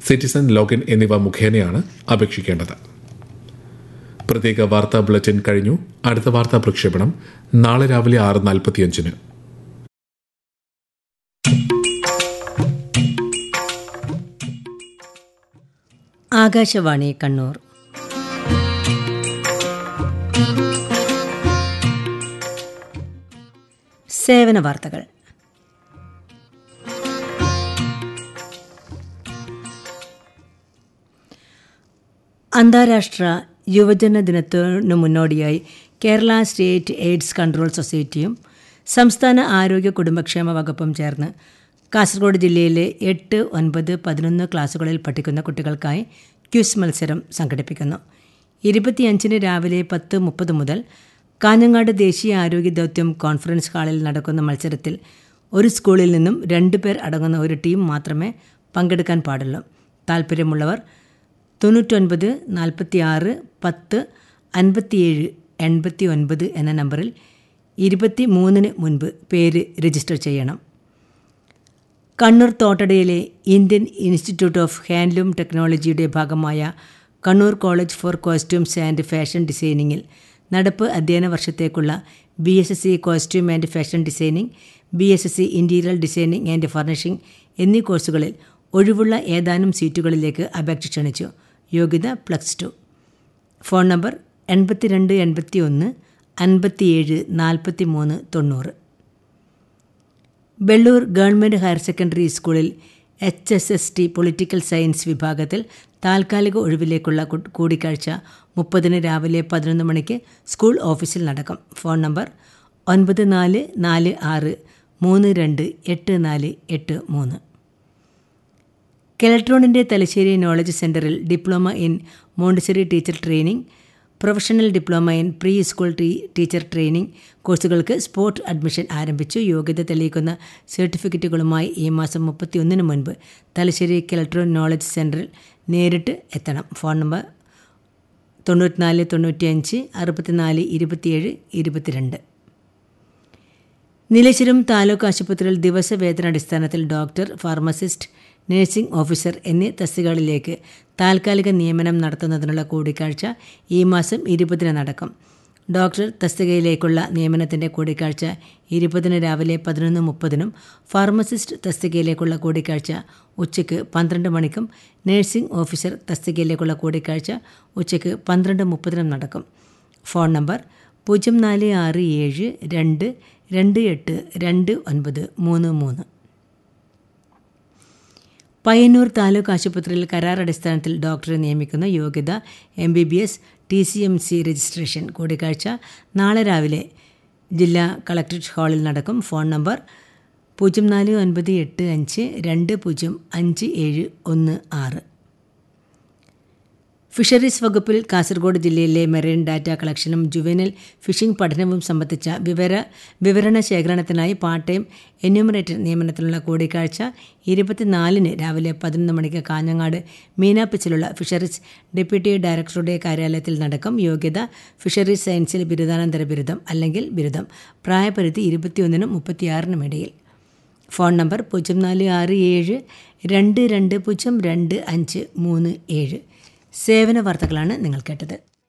citizen login എന്നിവ മുഖേനയാണ് അപേക്ഷിക്കേണ്ടത് പ്രത്യേക വാർത്താ ബുള്ളറ്റിൻ കഴിഞ്ഞു അടുത്ത വാർത്താ പ്രക്ഷേപണം നാളെ രാവിലെ ആറ് നാൽപ്പത്തിയഞ്ചിന് ആകാശവാണി കണ്ണൂർ സേവന വാർത്തകൾ അന്താരാഷ്ട്ര യുവജന ദിനത്തിനു മുന്നോടിയായി കേരള സ്റ്റേറ്റ് എയ്ഡ്സ് കൺട്രോൾ സൊസൈറ്റിയും സംസ്ഥാന ആരോഗ്യ കുടുംബക്ഷേമ വകുപ്പും ചേർന്ന് കാസർഗോഡ് ജില്ലയിലെ എട്ട് ഒൻപത് പതിനൊന്ന് ക്ലാസുകളിൽ പഠിക്കുന്ന കുട്ടികൾക്കായി ക്വിസ് മത്സരം സംഘടിപ്പിക്കുന്നു ഇരുപത്തിയഞ്ചിന് രാവിലെ പത്ത് മുപ്പത് മുതൽ കാഞ്ഞങ്ങാട് ദേശീയ ആരോഗ്യ ദൗത്യം കോൺഫറൻസ് ഹാളിൽ നടക്കുന്ന മത്സരത്തിൽ ഒരു സ്കൂളിൽ നിന്നും രണ്ടു പേർ അടങ്ങുന്ന ഒരു ടീം മാത്രമേ പങ്കെടുക്കാൻ പാടുള്ളൂ താൽപ്പര്യമുള്ളവർ തൊണ്ണൂറ്റൊൻപത് നാൽപ്പത്തി ആറ് പത്ത് അൻപത്തിയേഴ് എൺപത്തി ഒൻപത് എന്ന നമ്പറിൽ ഇരുപത്തി മൂന്നിന് മുൻപ് പേര് രജിസ്റ്റർ ചെയ്യണം കണ്ണൂർ തോട്ടടയിലെ ഇന്ത്യൻ ഇൻസ്റ്റിറ്റ്യൂട്ട് ഓഫ് ഹാൻഡ്ലൂം ടെക്നോളജിയുടെ ഭാഗമായ Kannur college for costumes and fashion ഡിസൈനിങ്ങിൽ നടപ്പ് അധ്യയന വർഷത്തേക്കുള്ള B S S C costume and fashion designing B S S C interior designing and furnishing എന്നീ കോഴ്സുകളിൽ ഒഴിവുള്ള ഏതാനും സീറ്റുകളിലേക്ക് അപേക്ഷ ക്ഷണിച്ചു യോഗ്യത പ്ലസ് ടു ഫോൺ നമ്പർ എൺപത്തിരണ്ട് എൺപത്തി ഒന്ന് അൻപത്തിയേഴ് നാൽപ്പത്തി മൂന്ന് തൊണ്ണൂറ് വെള്ളൂർ ഗവൺമെൻറ് ഹയർ സെക്കൻഡറി സ്കൂളിൽ H S S T political science വിഭാഗത്തിൽ താൽക്കാലിക ഒഴിവിലേക്കുള്ള കൂടിക്കാഴ്ച മുപ്പതിന് രാവിലെ പതിനൊന്ന് മണിക്ക് സ്കൂൾ ഓഫീസിൽ നടക്കും ഫോൺ നമ്പർ ഒൻപത് നാല് നാല് ആറ് മൂന്ന് രണ്ട് എട്ട് നാല് എട്ട് മൂന്ന് കെലട്രോണിൻ്റെ തലശ്ശേരി നോളജ് സെൻറ്ററിൽ diploma in Montessori teacher training professional diploma in pre school tea teacher training കോഴ്സുകൾക്ക് സ്പോട്ട് അഡ്മിഷൻ ആരംഭിച്ചു യോഗ്യത തെളിയിക്കുന്ന സർട്ടിഫിക്കറ്റുകളുമായി ഈ മാസം മുപ്പത്തിയൊന്നിന് മുൻപ് തലശ്ശേരി കെലട്രോൺ നോളജ് സെൻറ്ററിൽ നേരിട്ട് എത്തണം ഫോൺ നമ്പർ തൊണ്ണൂറ്റിനാല് തൊണ്ണൂറ്റിയഞ്ച് അറുപത്തിനാല് ഇരുപത്തിയേഴ് ഇരുപത്തിരണ്ട് നീലേശ്വരം താലൂക്ക് ആശുപത്രിയിൽ ദിവസവേതനാടിസ്ഥാനത്തിൽ ഡോക്ടർ ഫാർമസിസ്റ്റ് നഴ്സിംഗ് ഓഫീസർ എന്നീ തസ്തികകളിലേക്ക് താൽക്കാലിക നിയമനം നടത്തുന്നതിനുള്ള കൂടിക്കാഴ്ച ഈ മാസം ഇരുപതിന് നടക്കും ഡോക്ടർ തസ്തികയിലേക്കുള്ള നിയമനത്തിൻ്റെ കൂടിക്കാഴ്ച ഇരുപതിന് രാവിലെ പതിനൊന്ന് മുപ്പതിനും ഫാർമസിസ്റ്റ് തസ്തികയിലേക്കുള്ള കൂടിക്കാഴ്ച ഉച്ചയ്ക്ക് പന്ത്രണ്ട് മണിക്കും നഴ്സിംഗ് ഓഫീസർ തസ്തികയിലേക്കുള്ള കൂടിക്കാഴ്ച ഉച്ചയ്ക്ക് പന്ത്രണ്ട് മുപ്പതിനും നടക്കും ഫോൺ നമ്പർ പൂജ്യം നാല് ആറ് ഏഴ് രണ്ട് രണ്ട് എട്ട് രണ്ട് ഒൻപത് മൂന്ന് മൂന്ന് പയ്യന്നൂർ താലൂക്ക് ആശുപത്രിയിൽ കരാർ അടിസ്ഥാനത്തിൽ ഡോക്ടറെ നിയമിക്കുന്ന യോഗ്യത M B B S T C M C registration കൂടിക്കാഴ്ച നാളെ രാവിലെ ജില്ലാ കളക്ടറേറ്റ് ഹാളിൽ നടക്കും ഫോൺ നമ്പർ പൂജ്യം നാല് ഒൻപത് എട്ട് അഞ്ച് രണ്ട് പൂജ്യം അഞ്ച് ഏഴ് ഒന്ന് ആറ് ഫിഷറീസ് വകുപ്പിൽ കാസർഗോഡ് ജില്ലയിലെ മെറൈൻ ഡാറ്റ കളക്ഷനും ജുവനൽ ഫിഷിംഗ് പഠനവും സംബന്ധിച്ച വിവര വിവരണ ശേഖരണത്തിനായി പാർട്ട് ടൈം എന്യൂമറേറ്റർ നിയമനത്തിനുള്ള കൂടിക്കാഴ്ച ഇരുപത്തിനാലിന് രാവിലെ പതിനൊന്ന് മണിക്ക് കാഞ്ഞങ്ങാട് മീനാപ്പിച്ചിലുള്ള ഫിഷറീസ് ഡെപ്യൂട്ടി ഡയറക്ടറുടെ കാര്യാലയത്തിൽ നടക്കും യോഗ്യത ഫിഷറീസ് സയൻസിൽ ബിരുദാനന്തര ബിരുദം അല്ലെങ്കിൽ ബിരുദം പ്രായപരിധി ഇരുപത്തിയൊന്നിനും മുപ്പത്തിയാറിനും ഇടയിൽ ഫോൺ നമ്പർ പൂജ്യം നാല് ആറ് ഏഴ് രണ്ട് രണ്ട് പൂജ്യം രണ്ട് അഞ്ച് മൂന്ന് ഏഴ് സേവന വാർത്തകളാണ് നിങ്ങൾ കേട്ടത്